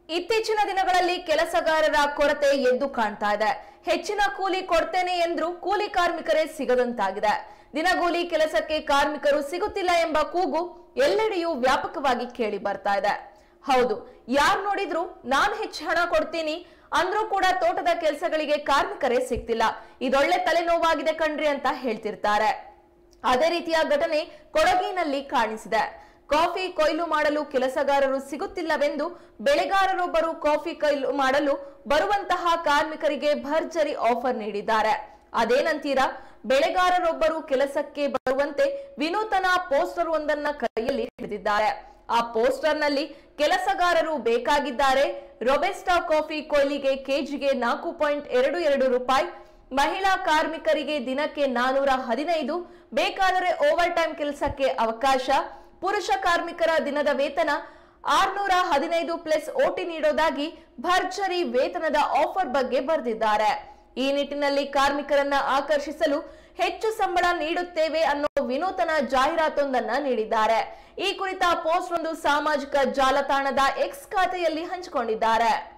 ಇತ್ತೀಚಿನ ದಿನಗಳಲ್ಲಿ ಕೆಲಸಗಾರರ ಕೊರತೆ ಎದ್ದು ಕಾಣ್ತಾ ಇದೆ ಹೆಚ್ಚಿನ ಕೂಲಿ ಕೊಡ್ತೇನೆ ಎಂದ್ರೂ ಕೂಲಿ ಕಾರ್ಮಿಕರೇ ಸಿಗದಂತಾಗಿದೆ ದಿನಗೂಲಿ ಕೆಲಸಕ್ಕೆ ಕಾರ್ಮಿಕರು ಸಿಗುತ್ತಿಲ್ಲ ಎಂಬ ಕೂಗು ಎಲ್ಲೆಡೆಯೂ ವ್ಯಾಪಕವಾಗಿ ಕೇಳಿ ಬರ್ತಾ ಇದೆ ಹೌದು ಯಾರ್ ನೋಡಿದ್ರು ನಾನ್ ಹೆಚ್ಚು ಹಣ ಕೊಡ್ತೀನಿ ಅಂದ್ರೂ ಕೂಡ ತೋಟದ ಕೆಲಸಗಳಿಗೆ ಕಾರ್ಮಿಕರೇ ಸಿಗ್ತಿಲ್ಲ ಇದೊಳ್ಳೆ ತಲೆನೋವಾಗಿದೆ ಕಣ್ರಿ ಅಂತ ಹೇಳ್ತಿರ್ತಾರೆ ಅದೇ ರೀತಿಯ ಘಟನೆ ಕೊಡಗಿನಲ್ಲಿ ಕಾಣಿಸಿದೆ ಕಾಫಿ ಕೊಯ್ಲು ಮಾಡಲು ಕೆಲಸಗಾರರು ಸಿಗುತ್ತಿಲ್ಲವೆಂದು ಬೆಳೆಗಾರರೊಬ್ಬರು ಕಾಫಿ ಕೊಯ್ಲು ಮಾಡಲು ಬರುವಂತಹ ಕಾರ್ಮಿಕರಿಗೆ ಭರ್ಜರಿ ಆಫರ್ ನೀಡಿದ್ದಾರೆ ಅದೇನಂತೀರಾ ಬೆಳೆಗಾರರೊಬ್ಬರು ಕೆಲಸಕ್ಕೆ ಬರುವಂತೆ ವಿನೂತನ ಪೋಸ್ಟರ್ ಒಂದನ್ನ ಕೈಯಲ್ಲಿ ಹಿಡಿದಿದ್ದಾರೆ ಆ ಪೋಸ್ಟರ್ ನಲ್ಲಿ ಕೆಲಸಗಾರರು ಬೇಕಾಗಿದ್ದಾರೆ ರೊಬೆಸ್ಟಾ ಕಾಫಿ ಕೊಯ್ಲಿಗೆ ಕೆಜಿಗೆ ನಾಲ್ಕು ಪಾಯಿಂಟ್ ಎರಡು ಎರಡು ರೂಪಾಯಿ ಮಹಿಳಾ ಕಾರ್ಮಿಕರಿಗೆ ದಿನಕ್ಕೆ ನಾನೂರ ಹದಿನೈದು ಬೇಕಾದರೆ ಓವರ್ ಟೈಮ್ ಕೆಲಸಕ್ಕೆ ಅವಕಾಶ ಪುರುಷ ಕಾರ್ಮಿಕರ ದಿನದ ವೇತನ ಆರ್ನೂರ ಹದಿನೈದು ಪ್ಲಸ್ ಓಟಿ ನೀಡೋದಾಗಿ ಭರ್ಜರಿ ವೇತನದ ಆಫರ್ ಬಗ್ಗೆ ಬರೆದಿದ್ದಾರೆ ಈ ನಿಟ್ಟಿನಲ್ಲಿ ಕಾರ್ಮಿಕರನ್ನ ಆಕರ್ಷಿಸಲು ಹೆಚ್ಚು ಸಂಬಳ ನೀಡುತ್ತೇವೆ ಅನ್ನೋ ವಿನೂತನ ಜಾಹೀರಾತೊಂದನ್ನ ನೀಡಿದ್ದಾರೆ ಈ ಕುರಿತ ಪೋಸ್ಟ್ ಒಂದು ಸಾಮಾಜಿಕ ಜಾಲತಾಣದ ಎಕ್ಸ್ ಖಾತೆಯಲ್ಲಿ ಹಂಚಿಕೊಂಡಿದ್ದಾರೆ